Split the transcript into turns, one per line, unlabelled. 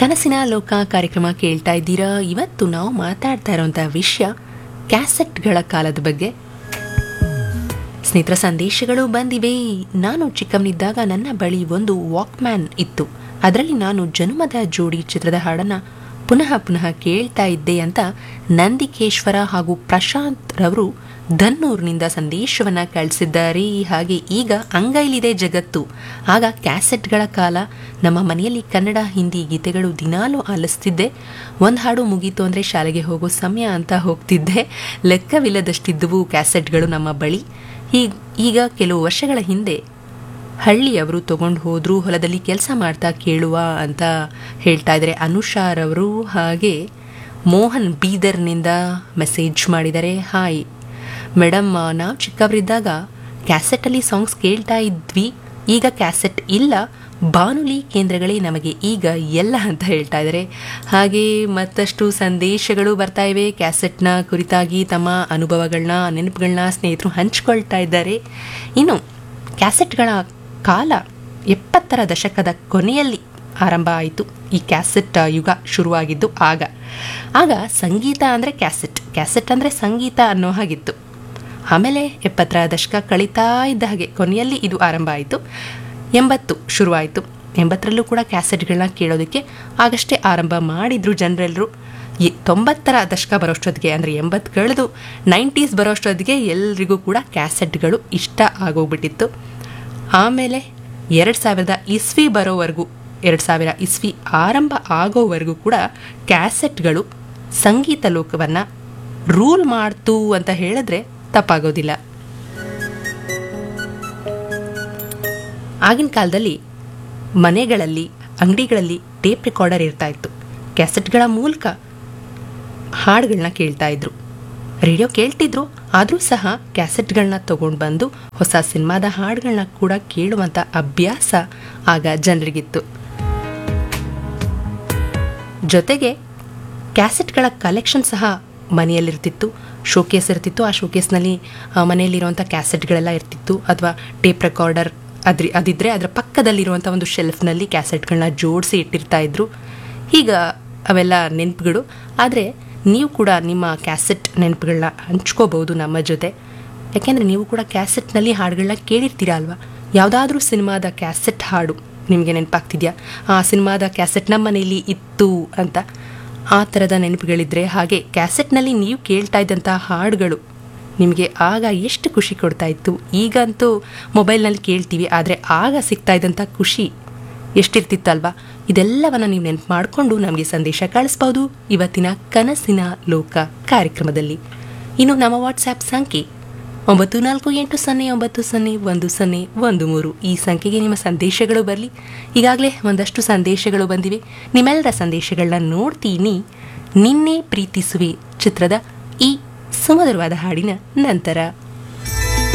ಕನಸಿನ ಲೋಕ ಕಾರ್ಯಕ್ರಮ ಕೇಳ್ತಾ ಇದ್ದೀರಾ ಇವತ್ತು ನಾವು ಮಾತಾಡ್ತಾ ಇರೋಂಥ ವಿಷಯ ಕ್ಯಾಸೆಟ್ಗಳ ಕಾಲದ ಬಗ್ಗೆ ಸ್ನೇಹಿತರ ಸಂದೇಶಗಳು ಬಂದಿವೆ ನಾನು ಚಿಕ್ಕವನಿದ್ದಾಗ ನನ್ನ ಬಳಿ ಒಂದು ವಾಕ್ಮ್ಯಾನ್ ಇತ್ತು ಅದರಲ್ಲಿ ನಾನು ಜನುಮದ ಜೋಡಿ ಚಿತ್ರದ ಹಾಡನ್ನು ಪುನಃ ಪುನಃ ಕೇಳ್ತಾ ಇದ್ದೆ ಅಂತ ನಂದಿಕೇಶ್ವರ ಹಾಗೂ ಪ್ರಶಾಂತ್ ರವರು ಧನ್ನೂರಿನಿಂದ ಸಂದೇಶವನ್ನು ಕಳಿಸಿದ್ದಾರೆ ಹಾಗೆ ಈಗ ಅಂಗೈಲಿದೆ ಜಗತ್ತು ಆಗ ಕ್ಯಾಸೆಟ್ಗಳ ಕಾಲ ನಮ್ಮ ಮನೆಯಲ್ಲಿ ಕನ್ನಡ ಹಿಂದಿ ಗೀತೆಗಳು ದಿನಾಲೂ ಆಲಿಸ್ತಿದ್ದೆ ಒಂದು ಹಾಡು ಮುಗೀತು ಅಂದರೆ ಶಾಲೆಗೆ ಹೋಗೋ ಸಮಯ ಅಂತ ಹೋಗ್ತಿದ್ದೆ ಲೆಕ್ಕವಿಲ್ಲದಷ್ಟಿದ್ದುವು ಕ್ಯಾಸೆಟ್ಗಳು ನಮ್ಮ ಬಳಿ ಈಗ ಈಗ ಕೆಲವು ವರ್ಷಗಳ ಹಿಂದೆ ಹಳ್ಳಿಯವರು ತಗೊಂಡು ಹೋದ್ರು ಹೊಲದಲ್ಲಿ ಕೆಲಸ ಮಾಡ್ತಾ ಕೇಳುವ ಅಂತ ಹೇಳ್ತಾ ಇದ್ದಾರೆ ಅನುಷಾರವರು ಹಾಗೆ ಮೋಹನ್ ಬೀದರ್ನಿಂದ ಮೆಸೇಜ್ ಮಾಡಿದ್ದಾರೆ ಹಾಯ್ ಮೇಡಮ್ ನಾವು ಚಿಕ್ಕವರಿದ್ದಾಗ ಕ್ಯಾಸೆಟಲ್ಲಿ ಸಾಂಗ್ಸ್ ಕೇಳ್ತಾ ಇದ್ವಿ ಈಗ ಕ್ಯಾಸೆಟ್ ಇಲ್ಲ ಬಾನುಲಿ ಕೇಂದ್ರಗಳೇ ನಮಗೆ ಈಗ ಎಲ್ಲ ಅಂತ ಹೇಳ್ತಾ ಇದ್ದಾರೆ ಹಾಗೆ ಮತ್ತಷ್ಟು ಸಂದೇಶಗಳು ಬರ್ತಾ ಇವೆ ಕ್ಯಾಸೆಟ್ನ ಕುರಿತಾಗಿ ತಮ್ಮ ಅನುಭವಗಳನ್ನ ನೆನಪುಗಳನ್ನ ಸ್ನೇಹಿತರು ಹಂಚ್ಕೊಳ್ತಾ ಇದ್ದಾರೆ ಇನ್ನು ಕ್ಯಾಸೆಟ್ಗಳ ಕಾಲ ಎಪ್ಪತ್ತರ ದಶಕದ ಕೊನೆಯಲ್ಲಿ ಆರಂಭ ಆಯಿತು ಈ ಕ್ಯಾಸೆಟ್ ಯುಗ ಶುರುವಾಗಿದ್ದು ಆಗ ಆಗ ಸಂಗೀತ ಅಂದರೆ ಕ್ಯಾಸೆಟ್ ಕ್ಯಾಸೆಟ್ ಅಂದರೆ ಸಂಗೀತ ಅನ್ನೋ ಹಾಗಿತ್ತು ಆಮೇಲೆ ಎಪ್ಪತ್ತರ ದಶಕ ಕಳೀತಾ ಇದ್ದ ಹಾಗೆ ಕೊನೆಯಲ್ಲಿ ಇದು ಆರಂಭ ಆಯಿತು ಎಂಬತ್ತು ಶುರುವಾಯಿತು ಎಂಬತ್ತರಲ್ಲೂ ಕೂಡ ಕ್ಯಾಸೆಟ್ಗಳನ್ನ ಕೇಳೋದಕ್ಕೆ ಆಗಷ್ಟೇ ಆರಂಭ ಮಾಡಿದ್ರು ಜನರೆಲ್ಲರೂ ಈ ತೊಂಬತ್ತರ ದಶಕ ಬರೋಷ್ಟೊತ್ತಿಗೆ ಅಂದರೆ ಎಂಬತ್ತು ಕಳೆದು ನೈಂಟೀಸ್ ಬರೋಷ್ಟೊತ್ತಿಗೆ ಎಲ್ರಿಗೂ ಕೂಡ ಕ್ಯಾಸೆಟ್ಗಳು ಇಷ್ಟ ಆಗೋಗ್ಬಿಟ್ಟಿತ್ತು ಆಮೇಲೆ ಎರಡು ಸಾವಿರದ ಇಸ್ವಿ ಬರೋವರೆಗೂ ಎರಡು ಸಾವಿರ ಇಸ್ವಿ ಆರಂಭ ಆಗೋವರೆಗೂ ಕೂಡ ಕ್ಯಾಸೆಟ್ಗಳು ಸಂಗೀತ ಲೋಕವನ್ನು ರೂಲ್ ಮಾಡ್ತು ಅಂತ ಹೇಳಿದ್ರೆ ತಪ್ಪಾಗೋದಿಲ್ಲ ಆಗಿನ ಕಾಲದಲ್ಲಿ ಮನೆಗಳಲ್ಲಿ ಅಂಗಡಿಗಳಲ್ಲಿ ಟೇಪ್ ರೆಕಾರ್ಡರ್ ಇರ್ತಾ ಇತ್ತು ಕ್ಯಾಸೆಟ್ಗಳ ಮೂಲಕ ಹಾಡುಗಳನ್ನ ಕೇಳ್ತಾ ಇದ್ರು ರೇಡಿಯೋ ಕೇಳ್ತಿದ್ರು ಆದರೂ ಸಹ ಕ್ಯಾಸೆಟ್ಗಳನ್ನ ತಗೊಂಡು ಬಂದು ಹೊಸ ಸಿನಿಮಾದ ಹಾಡುಗಳನ್ನ ಕೂಡ ಕೇಳುವಂಥ ಅಭ್ಯಾಸ ಆಗ ಜನರಿಗಿತ್ತು ಜೊತೆಗೆ ಕ್ಯಾಸೆಟ್ಗಳ ಕಲೆಕ್ಷನ್ ಸಹ ಮನೆಯಲ್ಲಿರ್ತಿತ್ತು ಶೋಕೇಸ್ ಇರ್ತಿತ್ತು ಆ ಶೋಕೇಸ್ನಲ್ಲಿ ಮನೆಯಲ್ಲಿರುವಂಥ ಕ್ಯಾಸೆಟ್ಗಳೆಲ್ಲ ಇರ್ತಿತ್ತು ಅಥವಾ ಟೇಪ್ ರೆಕಾರ್ಡರ್ ಅದ್ರ ಅದಿದ್ದರೆ ಅದರ ಪಕ್ಕದಲ್ಲಿರುವಂಥ ಒಂದು ಶೆಲ್ಫ್ನಲ್ಲಿ ಕ್ಯಾಸೆಟ್ಗಳನ್ನ ಜೋಡಿಸಿ ಇಟ್ಟಿರ್ತಾ ಇದ್ರು ಈಗ ಅವೆಲ್ಲ ನೆನಪುಗಳು ಆದರೆ ನೀವು ಕೂಡ ನಿಮ್ಮ ಕ್ಯಾಸೆಟ್ ನೆನಪುಗಳನ್ನ ಹಂಚ್ಕೋಬಹುದು ನಮ್ಮ ಜೊತೆ ಯಾಕೆಂದರೆ ನೀವು ಕೂಡ ಕ್ಯಾಸೆಟ್ನಲ್ಲಿ ಹಾಡುಗಳನ್ನ ಕೇಳಿರ್ತೀರ ಅಲ್ವಾ ಯಾವುದಾದ್ರೂ ಸಿನಿಮಾದ ಕ್ಯಾಸೆಟ್ ಹಾಡು ನಿಮಗೆ ನೆನಪಾಗ್ತಿದ್ಯಾ ಆ ಸಿನಿಮಾದ ಕ್ಯಾಸೆಟ್ ನಮ್ಮ ಮನೆಯಲ್ಲಿ ಇತ್ತು ಅಂತ ಆ ಥರದ ನೆನಪುಗಳಿದ್ರೆ ಹಾಗೆ ಕ್ಯಾಸೆಟ್ನಲ್ಲಿ ನೀವು ಕೇಳ್ತಾ ಇದ್ದಂಥ ಹಾಡುಗಳು ನಿಮಗೆ ಆಗ ಎಷ್ಟು ಖುಷಿ ಕೊಡ್ತಾ ಇತ್ತು ಈಗಂತೂ ಮೊಬೈಲ್ನಲ್ಲಿ ಕೇಳ್ತೀವಿ ಆದರೆ ಆಗ ಸಿಗ್ತಾ ಇದ್ದಂಥ ಖುಷಿ ಎಷ್ಟಿರ್ತಿತ್ತಲ್ವಾ ಇದೆಲ್ಲವನ್ನು ನೀವು ನೆನಪು ಮಾಡಿಕೊಂಡು ನಮಗೆ ಸಂದೇಶ ಕಳಿಸ್ಬೋದು ಇವತ್ತಿನ ಕನಸಿನ ಲೋಕ ಕಾರ್ಯಕ್ರಮದಲ್ಲಿ ಇನ್ನು ನಮ್ಮ ವಾಟ್ಸ್ಆ್ಯಪ್ ಸಂಖ್ಯೆ ಒಂಬತ್ತು ನಾಲ್ಕು ಎಂಟು ಸೊನ್ನೆ ಒಂಬತ್ತು ಸೊನ್ನೆ ಒಂದು ಸೊನ್ನೆ ಒಂದು ಮೂರು ಈ ಸಂಖ್ಯೆಗೆ ನಿಮ್ಮ ಸಂದೇಶಗಳು ಬರಲಿ ಈಗಾಗಲೇ ಒಂದಷ್ಟು ಸಂದೇಶಗಳು ಬಂದಿವೆ ನಿಮ್ಮೆಲ್ಲರ ಸಂದೇಶಗಳನ್ನ ನೋಡ್ತೀನಿ ನಿನ್ನೆ ಪ್ರೀತಿಸುವೆ ಚಿತ್ರದ ಈ ಸುಮಧುರವಾದ ಹಾಡಿನ ನಂತರ